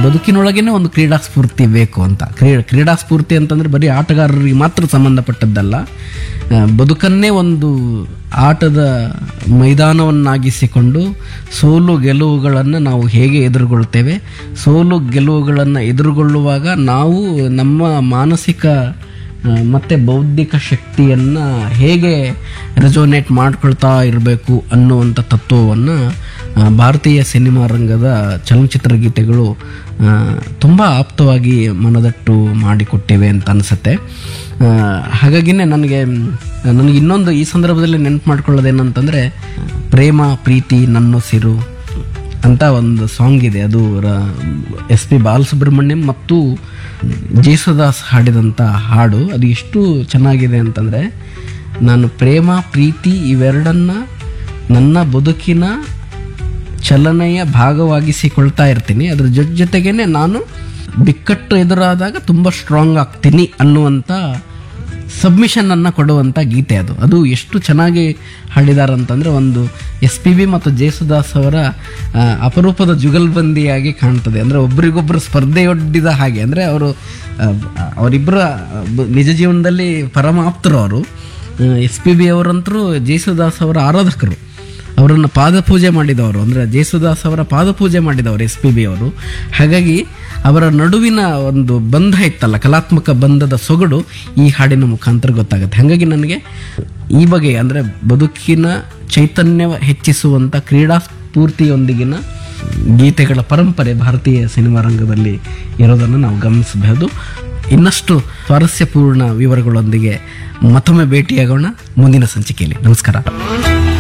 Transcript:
ಬದುಕಿನೊಳಗೇನೆ ಒಂದು ಕ್ರೀಡಾ ಸ್ಫೂರ್ತಿ ಬೇಕು ಅಂತ ಕ್ರೀ ಕ್ರೀಡಾ ಸ್ಫೂರ್ತಿ ಅಂತಂದ್ರೆ ಬರೀ ಆಟಗಾರರಿಗೆ ಮಾತ್ರ ಸಂಬಂಧಪಟ್ಟದ್ದಲ್ಲ ಆ, ಬದುಕನ್ನೇ ಒಂದು ಆಟದ ಮೈದಾನವನ್ನಾಗಿಸಿಕೊಂಡು ಸೋಲು ಗೆಲುವುಗಳನ್ನು ನಾವು ಹೇಗೆ ಎದುರುಗೊಳ್ತೇವೆ ಸೋಲು ಗೆಲುವುಗಳನ್ನು ಎದುರುಗೊಳ್ಳುವಾಗ ನಾವು ನಮ್ಮ ಮಾನಸಿಕ ಆ, ಮತ್ತೆ ಬೌದ್ಧಿಕ ಶಕ್ತಿಯನ್ನು ಹೇಗೆ ರೆಸೋನೇಟ್ ಮಾಡ್ಕೊಳ್ತಾ ಇರಬೇಕು ಅನ್ನುವಂಥ ತತ್ವವನ್ನು ಆ, ಭಾರತೀಯ ಸಿನಿಮಾ ರಂಗದ ಚಲನಚಿತ್ರ ಗೀತೆಗಳು ತುಂಬ ಆಪ್ತವಾಗಿ ಮನದಟ್ಟು ಮಾಡಿಕೊಟ್ಟಿವೆ ಅಂತ ಅನಿಸುತ್ತೆ ಹಾಗಾಗಿನೇ ನನಗೆ ನನಗೆ ಇನ್ನೊಂದು ಈ ಸಂದರ್ಭದಲ್ಲಿ ನೆನಪು ಮಾಡ್ಕೊಳ್ಳೋದೇನಂತಂದರೆ ಪ್ರೇಮ ಪ್ರೀತಿ ನನ್ನೊಸಿರು ಅಂತ ಒಂದು ಸಾಂಗ್ ಇದೆ ಅದು ಎಸ್ ಪಿ ಬಾಲಸುಬ್ರಹ್ಮಣ್ಯಂ ಮತ್ತು ಜೇಸುದಾಸ್ ಹಾಡಿದಂಥ ಹಾಡು ಅದು ಎಷ್ಟು ಚೆನ್ನಾಗಿದೆ ಅಂತಂದರೆ ನಾನು ಪ್ರೇಮ ಪ್ರೀತಿ ಇವೆರಡನ್ನ ನನ್ನ ಬದುಕಿನ ಚಲನೆಯ ಭಾಗವಾಗಿಸಿಕೊಳ್ತಾ ಇರ್ತೀನಿ ಅದ್ರ ಜೊತೆ ಜೊತೆಗೇನೆ ನಾನು ಬಿಕ್ಕಟ್ಟು ಎದುರಾದಾಗ ತುಂಬ ಸ್ಟ್ರಾಂಗ್ ಆಗ್ತೀನಿ ಅನ್ನುವಂಥ ಸಬ್ಮಿಷನ್ ಅನ್ನ ಕೊಡುವಂಥ ಗೀತೆ ಅದು ಅದು ಎಷ್ಟು ಚೆನ್ನಾಗಿ ಹಾಡಿದ್ದಾರೆ ಅಂತಂದ್ರೆ ಒಂದು ಎಸ್ ಪಿ ಬಿ ಮತ್ತು ಜೇಸುದಾಸ್ ಅವರ ಆ, ಅಪರೂಪದ ಜುಗಲ್ಬಂದಿಯಾಗಿ ಕಾಣ್ತದೆ ಅಂದ್ರೆ ಒಬ್ರಿಗೊಬ್ರು ಸ್ಪರ್ಧೆಯೊಡ್ಡಿದ ಹಾಗೆ ಅಂದ್ರೆ ಅವರು ಅವರಿಬ್ಬರ ನಿಜ ಜೀವನದಲ್ಲಿ ಪರಮ ಆಪ್ತರು ಅವರು ಎಸ್ ಪಿ ಬಿ ಅವರಂತರೂ ಜೇಸುದಾಸ್ ಅವರ ಆರಾಧಕರು ಅವರನ್ನು ಪಾದಪೂಜೆ ಮಾಡಿದವರು ಅಂದರೆ ಜೇಸುದಾಸ್ ಅವರ ಪಾದಪೂಜೆ ಮಾಡಿದವರು ಎಸ್ ಪಿ ಬಿ ಅವರು ಹಾಗಾಗಿ ಅವರ ನಡುವಿನ ಒಂದು ಬಂಧ ಇತ್ತಲ್ಲ ಕಲಾತ್ಮಕ ಬಂಧದ ಸೊಗಡು ಈ ಹಾಡಿನ ಮುಖಾಂತರ ಗೊತ್ತಾಗುತ್ತೆ ಹಾಗಾಗಿ ನನಗೆ ಈ ಬಗೆ ಅಂದರೆ ಬದುಕಿನ ಚೈತನ್ಯ ಹೆಚ್ಚಿಸುವಂಥ ಕ್ರೀಡಾ ಸ್ಫೂರ್ತಿಯೊಂದಿಗಿನ ಗೀತೆಗಳ ಪರಂಪರೆ ಭಾರತೀಯ ಸಿನಿಮಾ ರಂಗದಲ್ಲಿ ಇರೋದನ್ನು ನಾವು ಗಮನಿಸಬಹುದು ಇನ್ನಷ್ಟು ಸ್ವಾರಸ್ಯಪೂರ್ಣ ವಿವರಗಳೊಂದಿಗೆ ಮತ್ತೊಮ್ಮೆ ಭೇಟಿಯಾಗೋಣ ಮುಂದಿನ ಸಂಚಿಕೆಯಲ್ಲಿ ನಮಸ್ಕಾರ